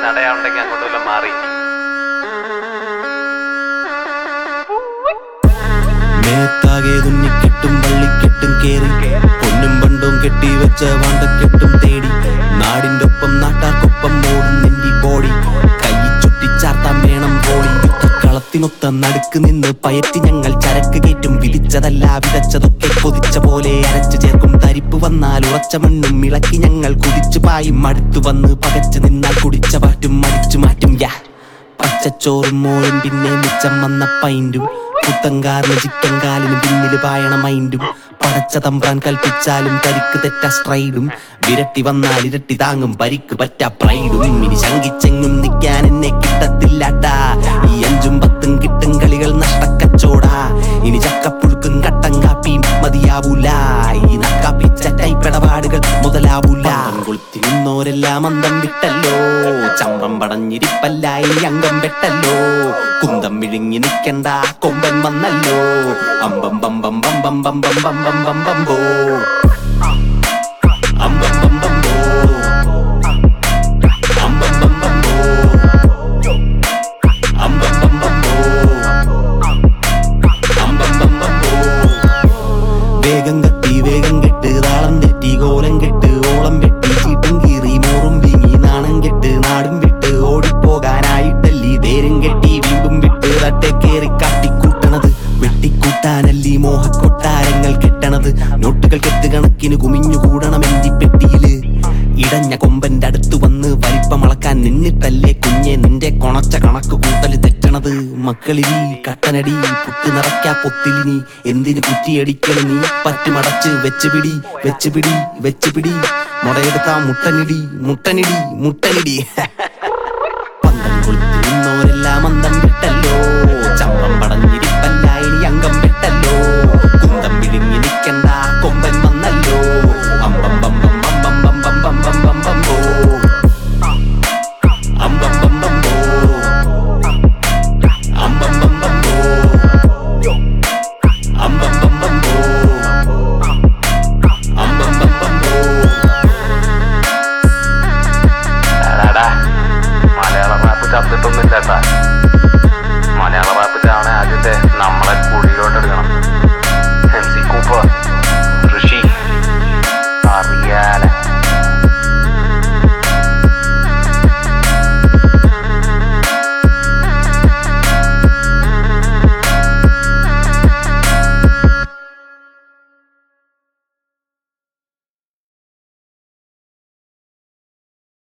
നടയാവുണ്ടെങ്കിൽ അങ്ങോട്ട് വല്ലതും മാറി മേത്താകെ തുന്നിക്കെട്ടും വള്ളിക്കെട്ടും കേറി പൊന്നും പണ്ടും കെട്ടി വെച്ച വാണ്ടക്കെട്ടും തേടി നാടിന്റെ ഒപ്പം നാട്ടാർക്കൊപ്പം ഓടും നെന്റി ബോഡി കൈ ചുറ്റിച്ചാർത്താൻ വേണം ബോഡി കളത്തിനൊത്ത നടുക്ക് നിന്ന് പയറ്റി ഞങ്ങൾ ചരക്ക് കയറ്റും വിധിച്ചതല്ല വിതച്ചതൊക്കെ കൊതിച്ച പോലെ അരച്ചു ചേർക്കും തരിപ്പ് വന്നാൽ ഉറച്ച മണ്ണും ഇളക്കി ഞങ്ങൾ കുതിച്ചു പായും അടുത്തു വന്ന് പകച്ചു നിന്നാൽ കുടിച്ച പാറ്റും മടിച്ചു മാറ്റും യാ പച്ചച്ചോറും മോളും പിന്നെ മിച്ചം വന്ന പൈൻറ്റും പുത്തങ്കാറിന് ചിക്കൻ കാലിന് പിന്നില് പായണ മൈൻഡും പടച്ച തമ്പ്രാൻ കൽപ്പിച്ചാലും കരിക്ക് തെറ്റ സ്ട്രൈഡും വിരട്ടി വന്നാൽ ഇരട്ടി താങ്ങും പരിക്ക് പറ്റ പ്രൈഡും ഇനി ശങ്കിച്ചെങ്ങും നിൽക്കാൻ എന്നെ കിട്ടത്തില്ലട്ടാ ഈ അഞ്ചും പത്തും കിട്ടും കളികൾ നഷ്ടക്കച്ചോടാ ഇനി ചക്കപ്പുഴുക്കും കട്ടൻ കാപ്പിയും മതിയാവൂല ഈ നക്കാപ്പിച്ച ടൈപ്പിടപാടുകൾ മുതലാവൂല കൊളുത്തി നിന്നോരെല്ലാം അന്തം വിട്ടല്ലോ ചമ്പം പടഞ്ഞിരിപ്പല്ല ഇനി അംഗം വെട്ടല്ലോ കുന്തം വിഴുങ്ങി നിൽക്കണ്ട കൊമ്പൻ വന്നല്ലോ അമ്പം ബമ്പം ബമ്പം ബമ്പം ബമ്പം ബമ്പോ അമ്പം ബമ്പം ബോ അമ്പം ബമ്പം ബോ അമ്പം ബമ്പം ബോ അമ്പം ബമ്പം ബോ വേഗം കത്തി വേഗം കെട്ട് താളം തെറ്റി കോലം കെട്ട് ഓളം വെട്ടി ചീട്ടും കീറി മോറും വീങ്ങി നാണം കെട്ട് നാടും വിട്ട് ഓടിപ്പോകാനായിട്ടല്ലീ തേരും കെട്ടി വീമ്പും വിട്ട് തട്ടെ കേറി കാട്ടിക്കൂട്ടണത് വെട്ടിക്കൂട്ടാനല്ലീ മോഹക്കൊട്ടാരങ്ങൾ കെട്ടണത് നോട്ടുകൾ കെട്ട് കണക്കിന് കുമിഞ്ഞു കൂടണം എന്റെ പെട്ടിയില് ഇടഞ്ഞ കൊമ്പന്റെ അടുത്ത് വന്ന് വലിപ്പമളക്കാൻ നിന്നിട്ടല്ലേ കുഞ്ഞെ നിന്റെ കൊണച്ച കണക്ക് കൂട്ടല് തെറ്റണത് മക്കളിനി കട്ടനടി പുട്ട് നിറയ്ക്കാ പൊത്തിലിനി എന്തിന് കുറ്റിയടിക്കല് നീ പറ്റുമടച്ച് വെച്ച് പിടി വെച്ച് പിടി വെച്ച് പിടി മുടയെടുത്താ മുട്ടനിടി മുട്ടനിടി മുട്ടനിടി